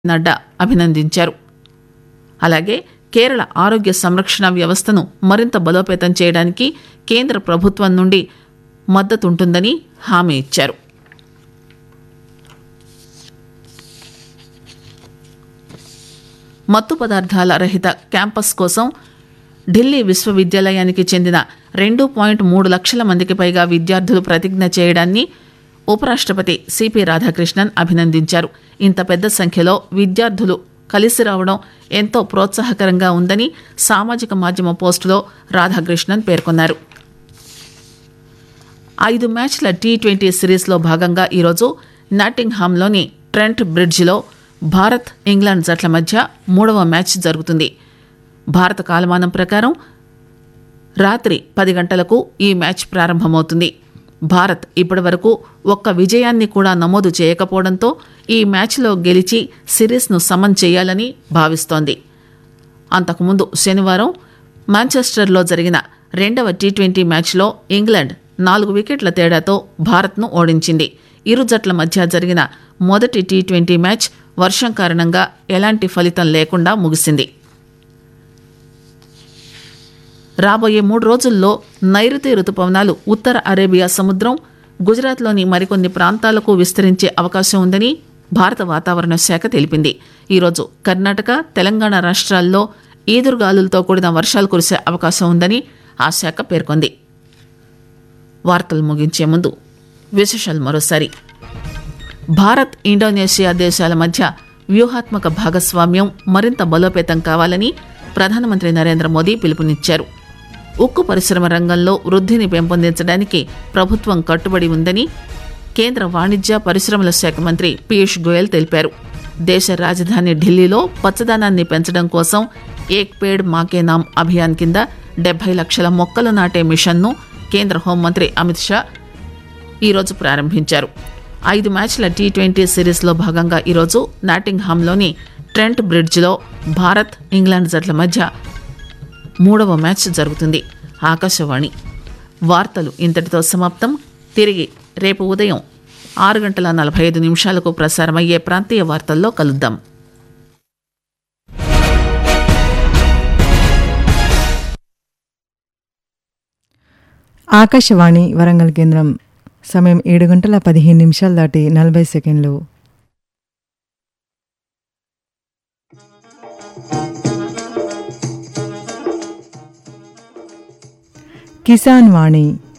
నడ్డా అభినందించారు అలాగే కేరళ ఆరోగ్య సంరక్షణ వ్యవస్థను మరింత బలోపేతం చేయడానికి కేంద్ర ప్రభుత్వం నుండి మద్దతుంటుందని హామీ ఇచ్చారు మత్తు పదార్థాల రహిత క్యాంపస్ కోసం ఢిల్లీ విశ్వవిద్యాలయానికి చెందిన రెండు పాయింట్ మూడు లక్షల మందికి పైగా విద్యార్థులు ప్రతిజ్ఞ చేయడాన్ని ఉపరాష్ట్రపతి సిపి రాధాకృష్ణన్ అభినందించారు ఇంత పెద్ద సంఖ్యలో విద్యార్థులు కలిసి రావడం ఎంతో ప్రోత్సాహకరంగా ఉందని సామాజిక మాధ్యమ పోస్టులో రాధాకృష్ణన్ పేర్కొన్నారు ఐదు మ్యాచ్ల టీ ట్వంటీ సిరీస్లో భాగంగా ఈరోజు నాటింగ్హామ్లోని ట్రెంట్ బ్రిడ్జిలో భారత్ ఇంగ్లాండ్ జట్ల మధ్య మూడవ మ్యాచ్ జరుగుతుంది భారత కాలమానం ప్రకారం రాత్రి పది గంటలకు ఈ మ్యాచ్ ప్రారంభమవుతుంది భారత్ ఇప్పటివరకు ఒక్క విజయాన్ని కూడా నమోదు చేయకపోవడంతో ఈ మ్యాచ్లో గెలిచి సిరీస్ను సమన్ చేయాలని భావిస్తోంది అంతకుముందు శనివారం మాంచెస్టర్లో జరిగిన రెండవ టీ ట్వంటీ మ్యాచ్లో ఇంగ్లాండ్ నాలుగు వికెట్ల తేడాతో భారత్ను ఓడించింది ఇరు జట్ల మధ్య జరిగిన మొదటి టీ ట్వంటీ మ్యాచ్ వర్షం కారణంగా ఎలాంటి ఫలితం లేకుండా ముగిసింది రాబోయే మూడు రోజుల్లో నైరుతి రుతుపవనాలు ఉత్తర అరేబియా సముద్రం గుజరాత్లోని మరికొన్ని ప్రాంతాలకు విస్తరించే అవకాశం ఉందని భారత వాతావరణ శాఖ తెలిపింది ఈరోజు కర్ణాటక తెలంగాణ రాష్ట్రాల్లో ఈదురుగాలులతో కూడిన వర్షాలు కురిసే అవకాశం ఉందని ఆ శాఖ పేర్కొంది వార్తలు ముగించే ముందు విశేషాలు మరోసారి భారత్ ఇండోనేషియా దేశాల మధ్య వ్యూహాత్మక భాగస్వామ్యం మరింత బలోపేతం కావాలని ప్రధానమంత్రి నరేంద్ర మోదీ పిలుపునిచ్చారు ఉక్కు పరిశ్రమ రంగంలో వృద్ధిని పెంపొందించడానికి ప్రభుత్వం కట్టుబడి ఉందని కేంద్ర వాణిజ్య పరిశ్రమల శాఖ మంత్రి పీయూష్ గోయల్ తెలిపారు దేశ రాజధాని ఢిల్లీలో పచ్చదనాన్ని పెంచడం కోసం ఏక్ పేడ్ మాకే నామ్ అభియాన్ కింద డెబ్బై లక్షల మొక్కలు నాటే మిషన్ను కేంద్ర హోంమంత్రి అమిత్ షా ఈరోజు ప్రారంభించారు ఐదు మ్యాచ్ల టీ ట్వంటీ సిరీస్లో భాగంగా ఈరోజు నాటింగ్హామ్లోని ట్రెంట్ బ్రిడ్జ్లో భారత్ ఇంగ్లాండ్ జట్ల మధ్య మూడవ మ్యాచ్ జరుగుతుంది ఆకాశవాణి వార్తలు ఇంతటితో సమాప్తం తిరిగి రేపు ఉదయం ఆరు గంటల నలభై ఐదు నిమిషాలకు ప్రసారమయ్యే ప్రాంతీయ వార్తల్లో కలుద్దాం ఆకాశవాణి వరంగల్ కేంద్రం సమయం ఏడు గంటల పదిహేను నిమిషాలు దాటి నలభై సెకండ్లు కిసాన్ వాణి